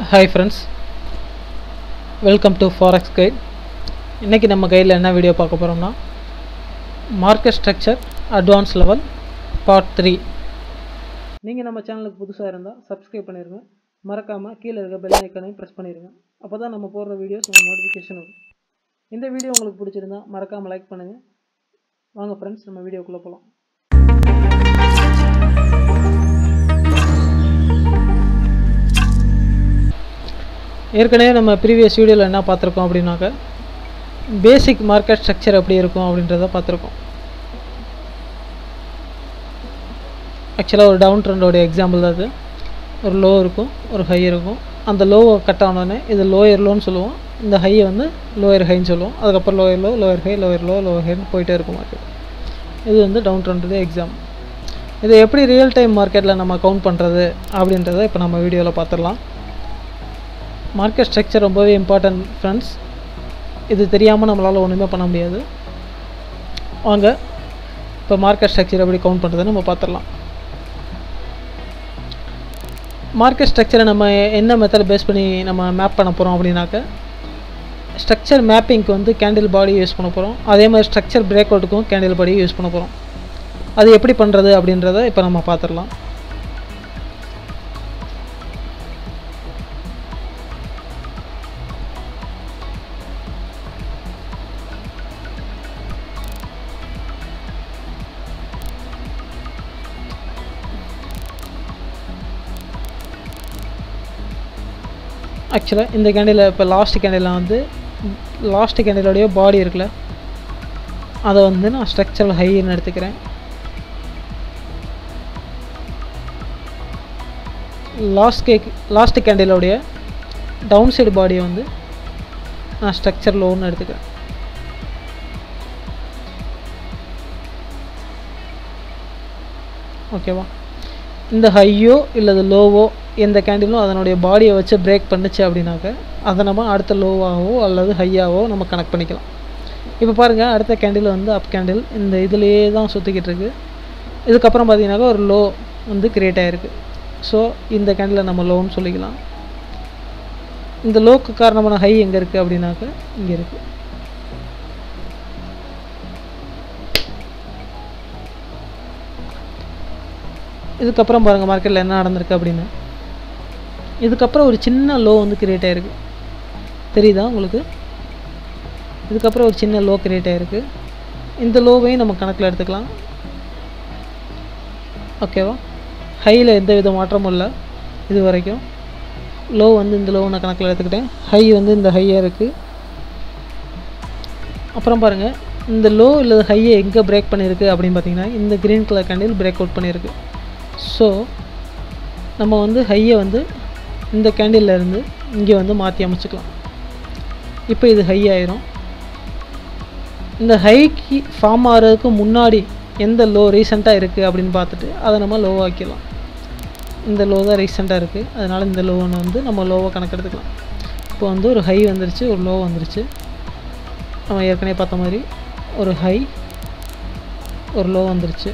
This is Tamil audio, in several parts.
hi friends welcome to forex guide இன்றைக்கி நம்ம கைடில் என்ன வீடியோ பார்க்க போகிறோம்னா market structure advance level part three நீங்கள் நம்ம சேனலுக்கு புதுசாக இருந்தால் சப்ஸ்கிரைப் பண்ணிடுங்க மறக்காமல் கீழே இருக்க பெல் ஐக்கனையும் ப்ரெஸ் பண்ணிடுங்க அப்போ தான் நம்ம போடுற வீடியோஸ் உங்களுக்கு நோட்டிஃபிகேஷன் வரும் இந்த வீடியோ உங்களுக்கு பிடிச்சிருந்தா மறக்காமல் லைக் பண்ணுங்கள் வாங்க ஃப்ரெண்ட்ஸ் நம்ம வீடியோக்குள்ளே போகலாம் ஏற்கனவே நம்ம ப்ரீவியஸ் வீடியோவில் என்ன பார்த்துருக்கோம் அப்படின்னாக்க பேசிக் மார்க்கெட் ஸ்ட்ரக்சர் எப்படி இருக்கும் அப்படின்றத பார்த்துருக்கோம் ஆக்சுவலாக ஒரு டவுன் ட்ரெண்டோடைய எக்ஸாம்பிள் தான் அது ஒரு லோ இருக்கும் ஒரு ஹை இருக்கும் அந்த லோவை கட் ஆனோடனே இது லோயர் லோன்னு சொல்லுவோம் இந்த ஹையை வந்து லோயர் ஹைன்னு சொல்லுவோம் அதுக்கப்புறம் lower low lower high lower low lower ஹைன்னு போயிட்டே இருக்கும் மார்க்கெட் இது வந்து டவுன் ட்ரெண்டோடைய எக்ஸாம் இதை எப்படி ரியல் டைம் மார்க்கெட்டில் நம்ம கவுண்ட் பண்ணுறது அப்படின்றத இப்போ நம்ம வீடியோவில் பார்த்துடலாம் மார்க்கெட் ஸ்ட்ரக்சர் ரொம்பவே இம்பார்ட்டன்ட் ஃப்ரெண்ட்ஸ் இது தெரியாமல் நம்மளால் ஒன்றுமே பண்ண முடியாது வாங்க இப்போ மார்க்கெட் ஸ்ட்ரக்சர் எப்படி கவுண்ட் பண்ணுறதுன்னு நம்ம பார்த்துடலாம் மார்க்கெட் ஸ்ட்ரக்சரை நம்ம என்ன மெத்தட் பேஸ் பண்ணி நம்ம மேப் பண்ண போகிறோம் அப்படின்னாக்க ஸ்ட்ரக்சர் மேப்பிங்க்கு வந்து கேண்டில் பாடி யூஸ் பண்ண போகிறோம் அதே மாதிரி ஸ்ட்ரக்சர் பிரேக் அவுட்டுக்கும் கேண்டில் பாடி யூஸ் பண்ண போகிறோம் அது எப்படி பண்ணுறது அப்படின்றத இப்போ நம்ம பார்த்துடலாம் ஆக்சுவலாக இந்த கேண்டில் இப்போ லாஸ்ட் கேண்டில் வந்து லாஸ்ட் கேண்டிலோடைய பாடி இருக்குல்ல அதை வந்து நான் ஸ்ட்ரக்சரல் ஹைன்னு எடுத்துக்கிறேன் லாஸ்ட் கேக் லாஸ்ட் கேண்டிலோடைய டவுன் சைடு பாடியை வந்து நான் ஸ்ட்ரக்சர் லோன்னு எடுத்துக்கிறேன் ஓகேவா இந்த ஹையோ இல்லது லோவோ எந்த கேண்டிலும் அதனுடைய பாடியை வச்சு பிரேக் பண்ணுச்சு அப்படின்னாக்க அதை நம்ம அடுத்த லோவாகவோ அல்லது ஹையாவோ நம்ம கனெக்ட் பண்ணிக்கலாம் இப்போ பாருங்கள் அடுத்த கேண்டில் வந்து அப் கேண்டில் இந்த இதுலேயே தான் சுற்றிக்கிட்டு இருக்கு இதுக்கப்புறம் பார்த்தீங்கன்னாக்கா ஒரு லோ வந்து க்ரியேட் ஆகிருக்கு ஸோ இந்த கேண்டிலை நம்ம லோன்னு சொல்லிக்கலாம் இந்த லோக்கு காரணமான ஹை எங்கே இருக்குது அப்படின்னாக்க இங்கே இருக்குது இதுக்கப்புறம் பாருங்கள் மார்க்கெட்டில் என்ன நடந்திருக்கு அப்படின்னு இதுக்கப்புறம் ஒரு சின்ன லோ வந்து கிரியேட் ஆகிருக்கு தெரியுதா உங்களுக்கு இதுக்கப்புறம் ஒரு சின்ன லோ கிரியேட் ஆகிருக்கு இந்த லோவையும் நம்ம கணக்கில் எடுத்துக்கலாம் ஓகேவா ஹையில் எந்த வித மாற்றமும் இல்லை இது வரைக்கும் லோ வந்து இந்த லோ நான் கணக்கில் எடுத்துக்கிட்டேன் ஹை வந்து இந்த ஹையாக இருக்குது அப்புறம் பாருங்கள் இந்த லோ இல்லை ஹையை எங்கே பிரேக் பண்ணியிருக்கு அப்படின்னு பார்த்தீங்கன்னா இந்த green colour candle break out பண்ணியிருக்கு ஸோ நம்ம வந்து ஹையை வந்து இந்த கேண்டில் இருந்து இங்கே வந்து மாற்றி அமைச்சிக்கலாம் இப்போ இது ஹை ஆயிரும் இந்த ஹைக்கு ஃபார்ம் ஆகிறதுக்கு முன்னாடி எந்த லோ ரீசெண்டாக இருக்குது அப்படின்னு பார்த்துட்டு அதை நம்ம லோவாக்கிடலாம் இந்த லோ தான் ரீசெண்டாக இருக்குது அதனால் இந்த லோவை வந்து நம்ம லோவை கணக்கெடுத்துக்கலாம் இப்போ வந்து ஒரு ஹை வந்துருச்சு ஒரு லோ வந்துருச்சு நம்ம ஏற்கனவே பார்த்த மாதிரி ஒரு ஹை ஒரு லோ வந்துருச்சு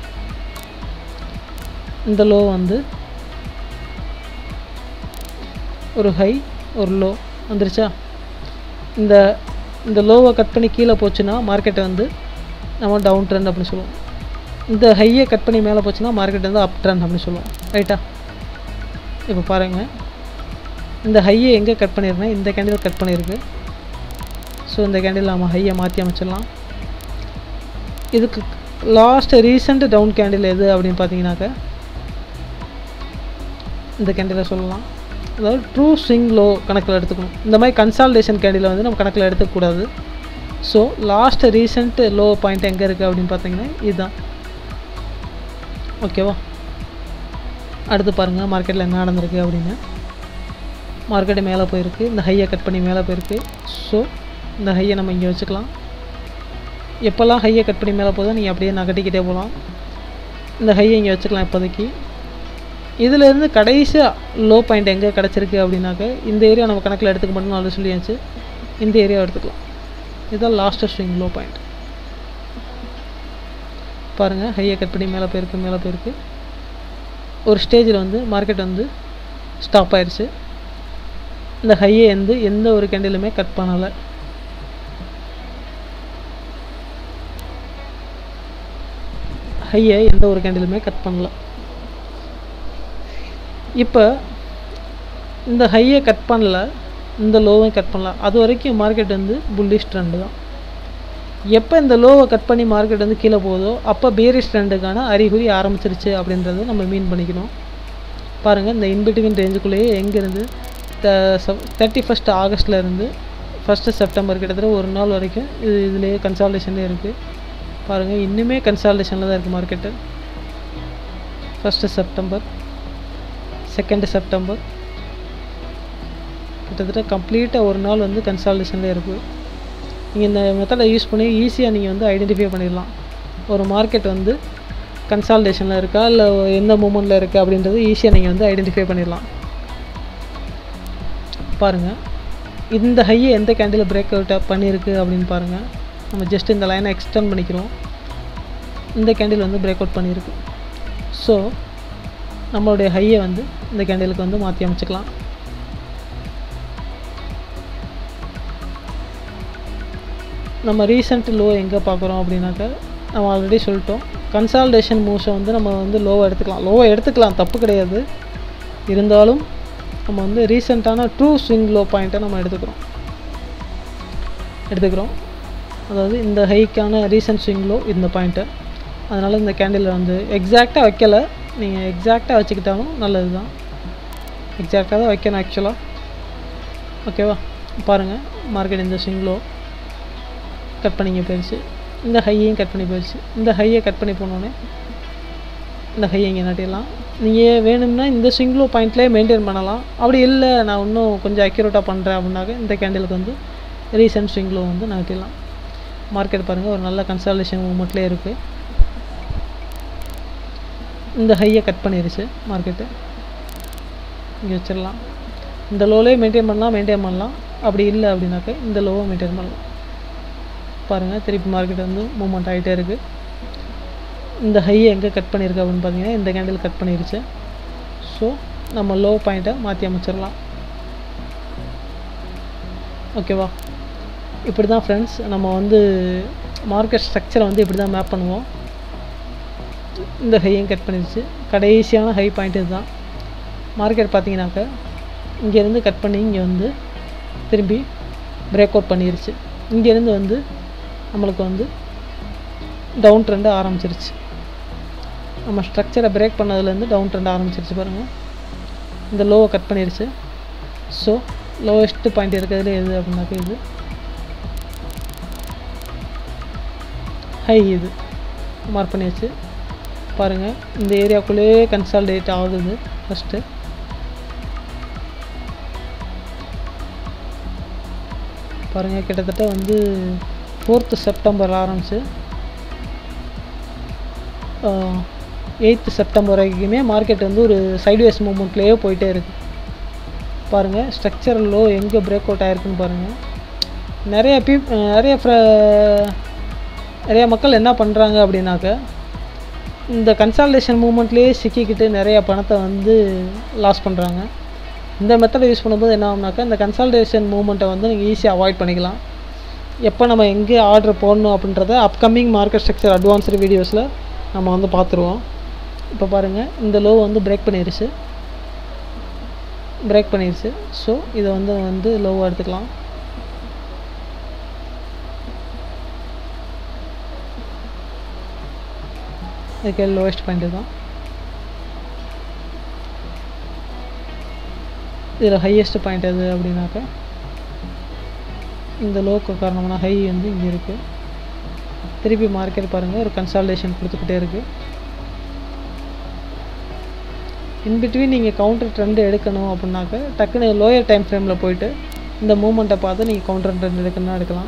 இந்த லோ வந்து ஒரு ஹை ஒரு லோ வந்துருச்சா இந்த இந்த லோவை கட் பண்ணி கீழே போச்சுன்னா மார்க்கெட்டை வந்து நம்ம டவுன் ட்ரெண்ட் அப்படின்னு சொல்லுவோம் இந்த ஹையை கட் பண்ணி மேலே போச்சுன்னா மார்க்கெட் வந்து அப் ட்ரெண்ட் அப்படின்னு சொல்லுவோம் ரைட்டா இப்போ பாருங்கள் இந்த ஹையை எங்கே கட் பண்ணியிருந்தேன் இந்த கேண்டில் கட் பண்ணியிருக்கு ஸோ இந்த கேண்டில் நம்ம ஹையை மாற்றி அமைச்சிடலாம் இதுக்கு லாஸ்ட் ரீசெண்ட் டவுன் கேண்டில் எது அப்படின்னு பார்த்தீங்கன்னாக்க இந்த கேண்டில் சொல்லலாம் அதாவது ட்ரூ ஸ்விங் லோ கணக்கில் எடுத்துக்கணும் இந்த மாதிரி கன்சால்டேஷன் கேண்டில் வந்து நம்ம கணக்கில் எடுத்துக்கூடாது so last recent low point எங்கே இருக்குது அப்படின்னு பார்த்தீங்கன்னா இதுதான் ஓகேவா அடுத்து பாருங்கள் மார்க்கெட்டில் என்ன நடந்திருக்கு அப்படின்னு மார்க்கெட்டு மேலே போயிருக்கு இந்த ஹையை கட் பண்ணி மேலே போயிருக்கு ஸோ இந்த ஹையை நம்ம இங்கே வச்சுக்கலாம் எப்போல்லாம் ஹையை கட் பண்ணி மேலே போதோ நீங்கள் அப்படியே நகட்டிக்கிட்டே போகலாம் இந்த ஹையை இங்கே வச்சுக்கலாம் இப்போதைக்கு இதிலேருந்து கடைசியாக லோ பாயிண்ட் எங்கே கிடச்சிருக்கு அப்படின்னாக்க இந்த ஏரியா நம்ம கணக்கில் எடுத்துக்க மாட்டோம்னு ஆல்ரெடி சொல்லியாச்சு இந்த ஏரியா எடுத்துக்கலாம் இதுதான் லாஸ்ட்டு ஸ்விங் லோ பாயிண்ட் பாருங்கள் ஹையை கட் பண்ணி மேலே போயிருக்கு மேலே போயிருக்கு ஒரு ஸ்டேஜில் வந்து மார்க்கெட் வந்து ஸ்டாப் ஆயிடுச்சு இந்த ஹையை வந்து எந்த ஒரு கேண்டிலுமே கட் பண்ணலை ஹையை எந்த ஒரு கேண்டிலுமே கட் பண்ணல இப்போ இந்த ஹையை கட் பண்ணல இந்த லோவையும் கட் பண்ணல அது வரைக்கும் மார்க்கெட் வந்து புல்லிஷ் ட்ரெண்டு தான் எப்போ இந்த லோவை கட் பண்ணி மார்க்கெட் வந்து கீழே போகுதோ அப்போ பேரிஷ் ட்ரெண்டுக்கான அறிகுறி ஆரம்பிச்சிருச்சு அப்படின்றத நம்ம மீன் பண்ணிக்கணும் பாருங்கள் இந்த இன்பிட்வீன் ரேஞ்சுக்குள்ளேயே எங்கேருந்து த தேர்ட்டி ஃபஸ்ட் ஆகஸ்ட்டில் இருந்து ஃபஸ்ட்டு செப்டம்பர் கிட்டத்தட்ட ஒரு நாள் வரைக்கும் இது இதுலேயே கன்சால்டேஷன்லேயே இருக்குது பாருங்கள் இன்னுமே கன்சால்டேஷனில் தான் இருக்குது market first September second September கிட்டத்தட்ட கம்ப்ளீட்டாக ஒரு நாள் வந்து கன்சால்டேஷன்லேயே இருக்குது நீங்கள் இந்த மெத்தடை யூஸ் பண்ணி ஈஸியாக நீங்கள் வந்து ஐடென்டிஃபை பண்ணிடலாம் ஒரு மார்க்கெட் வந்து கன்சால்டேஷனில் இருக்கா இல்லை எந்த மூமெண்ட்டில் இருக்குது அப்படின்றது ஈஸியாக நீங்கள் வந்து ஐடென்டிஃபை பண்ணிடலாம் பாருங்கள் இந்த ஹையை எந்த கேண்டில் பிரேக் அவுட் பண்ணியிருக்கு அப்படின்னு பாருங்கள் நம்ம ஜஸ்ட் இந்த லைனை எக்ஸ்டெண்ட் பண்ணிக்கிறோம் இந்த கேண்டில் வந்து பிரேக் அவுட் பண்ணியிருக்கு ஸோ நம்மளுடைய ஹையை வந்து இந்த கேண்டிலுக்கு வந்து மாற்றி அமைச்சுக்கலாம் நம்ம ரீசெண்ட் லோ எங்கே பார்க்குறோம் அப்படின்னாக்கா நம்ம ஆல்ரெடி சொல்லிட்டோம் கன்சால்டேஷன் மூவ்ஸை வந்து நம்ம வந்து லோவை எடுத்துக்கலாம் லோவை எடுத்துக்கலாம் தப்பு கிடையாது இருந்தாலும் நம்ம வந்து ரீசெண்டான ட்ரூ ஸ்விங் லோ பாயிண்ட்டை நம்ம எடுத்துக்கிறோம் எடுத்துக்கிறோம் அதாவது இந்த ஹைக்கான ரீசன்ட் ஸ்விங் லோ இந்த பாயிண்ட்டு அதனால் இந்த கேண்டில் வந்து எக்ஸாக்டாக வைக்கலை நீங்கள் எக்ஸாக்டாக வச்சுக்கிட்டாலும் நல்லது தான் எக்ஸாக்டாக தான் வைக்கணும் ஆக்சுவலாக ஓகேவா பாருங்கள் மார்க்கெட் இந்த ஸ்விங் லோ கட் பண்ணிங்க போயிடுச்சு இந்த ஹையையும் கட் பண்ணி போயிடுச்சு இந்த ஹையை கட் பண்ணி போனோடனே இந்த ஹையை இங்கே நட்டிடலாம் நீங்கள் வேணும்னா இந்த சிங்கிளோ பாயிண்ட்லேயே மெயின்டைன் பண்ணலாம் அப்படி இல்லை நான் இன்னும் கொஞ்சம் அக்யூரேட்டாக பண்ணுறேன் அப்படின்னாக்க இந்த கேண்டிலுக்கு வந்து ரீசன்ட் ஸ்விங்கிலோ வந்து நட்டிடலாம் மார்க்கெட் பாருங்கள் ஒரு நல்ல கன்சல்டேஷன் மூமெண்ட்லேயே இருக்குது இந்த ஹையை கட் பண்ணிருச்சு மார்க்கெட்டு இங்கே வச்சிடலாம் இந்த லோலே மெயின்டைன் பண்ணலாம் மெயின்டைன் பண்ணலாம் அப்படி இல்லை அப்படின்னாக்க இந்த லோவை மெயின்டைன் பண்ணலாம் பாருங்கள் திருப்பி மார்க்கெட் வந்து மூவ்மெண்ட் ஆகிட்டே இருக்குது இந்த ஹையை எங்கே கட் பண்ணியிருக்கு அப்படின்னு பார்த்தீங்கன்னா இந்த கேண்டில் கட் பண்ணிருச்சு ஸோ நம்ம லோ பாயிண்ட்டை மாற்றி அமைச்சிடலாம் ஓகேவா இப்படி தான் ஃப்ரெண்ட்ஸ் நம்ம வந்து மார்க்கெட் ஸ்ட்ரக்சரை வந்து இப்படி தான் மேப் பண்ணுவோம் இந்த ஹையையும் கட் பண்ணிருச்சு கடைசியான ஹை பாயிண்ட் இதுதான் மார்க்கெட் பார்த்தீங்கன்னாக்க இங்கேருந்து கட் பண்ணி இங்கே வந்து திரும்பி பிரேக் அவுட் பண்ணிருச்சு இங்கேருந்து வந்து நம்மளுக்கு வந்து டவுன் ட்ரெண்டு ஆரம்பிச்சிருச்சு நம்ம ஸ்ட்ரக்சரை பிரேக் பண்ணதுலேருந்து டவுன் ட்ரெண்ட் ஆரம்பிச்சிருச்சு பாருங்கள் இந்த லோவை கட் பண்ணிருச்சு ஸோ லோவஸ்ட்டு பாயிண்ட் இருக்கிறதுல எது அப்படின்னாக்க இது ஹை இது மார்க் பண்ணியாச்சு பாருங்கள் இந்த ஏரியாக்குள்ளேயே கன்சால்டேட் ஆகுது ஃபஸ்ட்டு பாருங்கள் கிட்டத்தட்ட வந்து ஃபோர்த்து செப்டம்பர் ஆரம்பிச்சு எயித்து செப்டம்பர் வரைக்குமே மார்க்கெட் வந்து ஒரு சைட்வேஸ் மூமெண்ட்லேயே போயிட்டே இருக்குது பாருங்கள் ஸ்ட்ரக்சர் லோ எங்கே பிரேக் அவுட் ஆயிருக்குன்னு பாருங்கள் நிறைய பீப் நிறைய நிறைய மக்கள் என்ன பண்ணுறாங்க அப்படின்னாக்க இந்த கன்சால்டேஷன் மூமெண்ட்லேயே சிக்கிக்கிட்டு நிறைய பணத்தை வந்து லாஸ் பண்ணுறாங்க இந்த மெத்தடை யூஸ் பண்ணும்போது என்ன ஆகும்னாக்கா இந்த கன்சல்டேஷன் மூமெண்ட்டை வந்து நீங்கள் ஈஸியாக அவாய்ட் பண்ணிக்கலாம் எப்போ நம்ம எங்கே ஆர்டர் போடணும் அப்படின்றத அப்கமிங் மார்க்கெட் ஸ்ட்ரக்சர் அட்வான்ஸ்டு வீடியோஸில் நம்ம வந்து பார்த்துருவோம் இப்போ பாருங்கள் இந்த லோ வந்து பிரேக் பண்ணிருச்சு பிரேக் பண்ணிருச்சு ஸோ இதை வந்து வந்து லோவாக எடுத்துக்கலாம் இதுக்கு லோவஸ்ட் பாயிண்ட்டு தான் இதில் ஹையஸ்ட் பாயிண்ட் எது அப்படின்னாக்கா இந்த லோக்கு காரணமான ஹை வந்து இங்கே இருக்குது திருப்பி மார்க்கெட் பாருங்கள் ஒரு கன்சால்டேஷன் கொடுத்துக்கிட்டே இருக்குது இன்பிட்வீன் நீங்கள் கவுண்டர் ட்ரெண்ட் எடுக்கணும் அப்படின்னாக்க டக்குன்னு லோயர் டைம் ஃப்ரேமில் போயிட்டு இந்த மூமெண்ட்டை பார்த்து நீங்கள் கவுண்டர் ட்ரெண்ட் எடுக்கணும்னா எடுக்கலாம்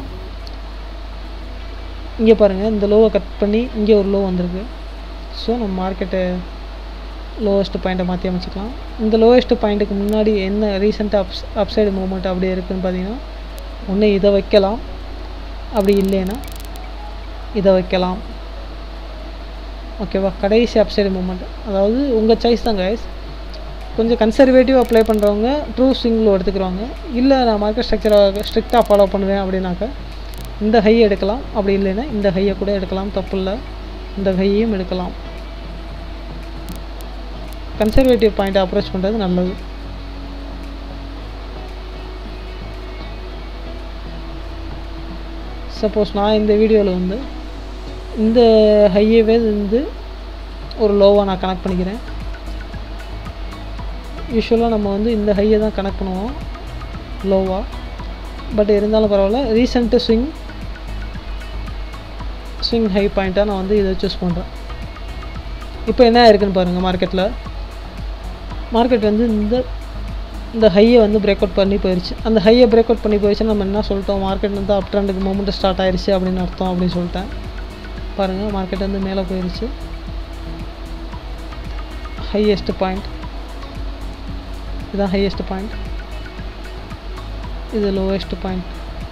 இங்கே பாருங்கள் இந்த லோவை கட் பண்ணி இங்கே ஒரு லோ வந்திருக்கு ஸோ நம்ம மார்க்கெட்டை லோவஸ்ட் பாயிண்ட்டை மாற்றி அமைச்சிக்கலாம் இந்த லோவஸ்ட் பாயிண்ட்டுக்கு முன்னாடி என்ன ரீசெண்டாக அப்ஸ் அப்சைடு மூமெண்ட் அப்படியே இருக்குதுன்னு பார்த்தீங்கன்னா ஒன்று இதை வைக்கலாம் அப்படி இல்லைன்னா இதை வைக்கலாம் ஓகேவா கடைசி அப்சைடு மூமெண்ட் அதாவது உங்கள் சாய்ஸ் தான் கைஸ் கொஞ்சம் கன்சர்வேட்டிவ் அப்ளை பண்ணுறவங்க ட்ரூ ஸ்விங் எடுத்துக்கிறவங்க இல்லை நான் மார்க்கெட் ஸ்ட்ரக்சரை ஸ்ட்ரிக்டாக ஃபாலோ பண்ணுவேன் அப்படின்னாக்கா இந்த ஹை எடுக்கலாம் அப்படி இல்லைன்னா இந்த ஹையை கூட எடுக்கலாம் தப்பு இல்லை இந்த ஹையையும் எடுக்கலாம் கன்சர்வேட்டிவ் பாயிண்ட்டை அப்ரோச் பண்ணுறது நல்லது சப்போஸ் நான் இந்த வீடியோவில் வந்து இந்த ஹையவே வந்து ஒரு லோவாக நான் கனெக்ட் பண்ணிக்கிறேன் யூஸ்வலாக நம்ம வந்து இந்த ஹையை தான் கனெக்ட் பண்ணுவோம் லோவாக பட் இருந்தாலும் பரவாயில்ல ரீசெண்ட்டு ஸ்விங் ஸ்விங் ஹை பாயிண்ட்டாக நான் வந்து இதை சூஸ் பண்ணுறேன் இப்போ என்ன இருக்குன்னு பாருங்கள் மார்க்கெட்டில் மார்க்கெட் வந்து இந்த இந்த ஹையை வந்து பிரேக் அவுட் பண்ணி போயிடுச்சு அந்த ஹையை பிரேக் அவுட் பண்ணி போயிடுச்சுன்னா நம்ம என்ன சொல்லிட்டோம் மார்க்கெட் வந்து அப் ட்ரெண்டுக்கு மூமெண்ட் ஸ்டார்ட் ஆயிடுச்சு அப்படின்னு அர்த்தம் அப்படின்னு சொல்லிட்டேன் பாருங்கள் மார்க்கெட் வந்து மேலே போயிடுச்சு ஹையஸ்ட் பாயிண்ட் இதுதான் ஹையஸ்ட் பாயிண்ட் இது லோவஸ்ட் பாயிண்ட்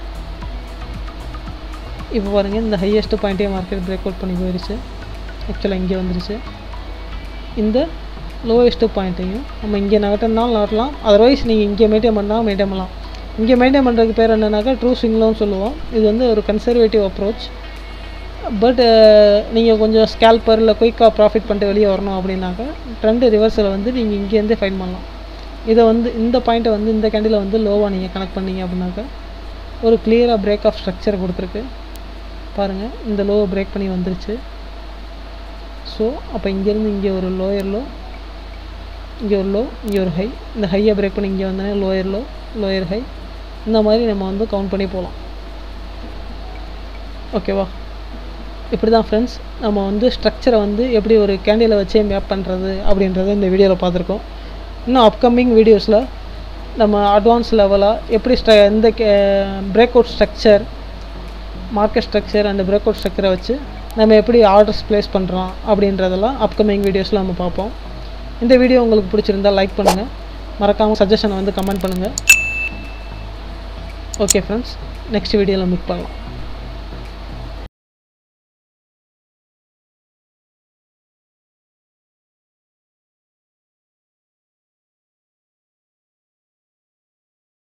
இப்போ பாருங்கள் இந்த ஹையஸ்ட் பாயிண்ட்டே மார்க்கெட் பிரேக் அவுட் பண்ணி போயிடுச்சு ஆக்சுவலாக இங்கே வந்துருச்சு இந்த லோவஸ்ட்டு பாயிண்ட்டையும் நம்ம இங்கே நகட்டினாலும் நகட்டலாம் அதர்வைஸ் நீங்கள் இங்கே மெயின்டைன் பண்ணால் மெயின்டைன் பண்ணலாம் இங்கே மெயின்டைன் பண்ணுறதுக்கு பேர் என்னன்னாக்கா ட்ரூ ஸ்விங்லோன்னு சொல்லுவோம் இது வந்து ஒரு கன்சர்வேட்டிவ் அப்ரோச் பட் நீங்கள் கொஞ்சம் ஸ்கேல்பர் இல்லை குயிக்காக ப்ராஃபிட் பண்ணிட்டு வெளியே வரணும் அப்படின்னாக்கா ட்ரெண்டு ரிவர்ஸில் வந்து நீங்கள் இங்கேருந்தே ஃபைன் பண்ணலாம் இதை வந்து இந்த பாயிண்ட்டை வந்து இந்த கேண்டில் வந்து லோவாக நீங்கள் கனெக்ட் பண்ணீங்க அப்படின்னாக்கா ஒரு கிளியராக பிரேக் ஆஃப் ஸ்ட்ரக்சர் கொடுத்துருக்கு பாருங்கள் இந்த லோவை பிரேக் பண்ணி வந்துருச்சு ஸோ அப்போ இங்கேருந்து இங்கே ஒரு லோயர் லோ இங்கே ஒரு லோ இங்கே ஒரு ஹை இந்த ஹையை பிரேக் பண்ணி இங்கே வந்தோடனே லோயர் லோ லோயர் ஹை இந்த மாதிரி நம்ம வந்து கவுண்ட் பண்ணி போகலாம் ஓகேவா இப்படி தான் ஃப்ரெண்ட்ஸ் நம்ம வந்து ஸ்ட்ரக்சரை வந்து எப்படி ஒரு கேண்டிலை வச்சே மேப் பண்ணுறது அப்படின்றத இந்த வீடியோவில் பார்த்துருக்கோம் இன்னும் அப்கமிங் வீடியோஸில் நம்ம அட்வான்ஸ் லெவலாக எப்படி ஸ்ட்ர இந்த break out structure market structure and break out ஸ்ட்ரக்சரை வச்சு நம்ம எப்படி ஆர்டர்ஸ் ப்ளேஸ் பண்ணுறோம் அப்படின்றதெல்லாம் அப்கமிங் வீடியோஸில் நம்ம பார்ப்போம் இந்த வீடியோ உங்களுக்கு பிடிச்சிருந்தால் லைக் பண்ணுங்கள் மறக்காமல் சஜஷனை வந்து கமெண்ட் பண்ணுங்கள் ஓகே ஃப்ரெண்ட்ஸ் நெக்ஸ்ட் வீடியோவில் மீட் பண்ணலாம்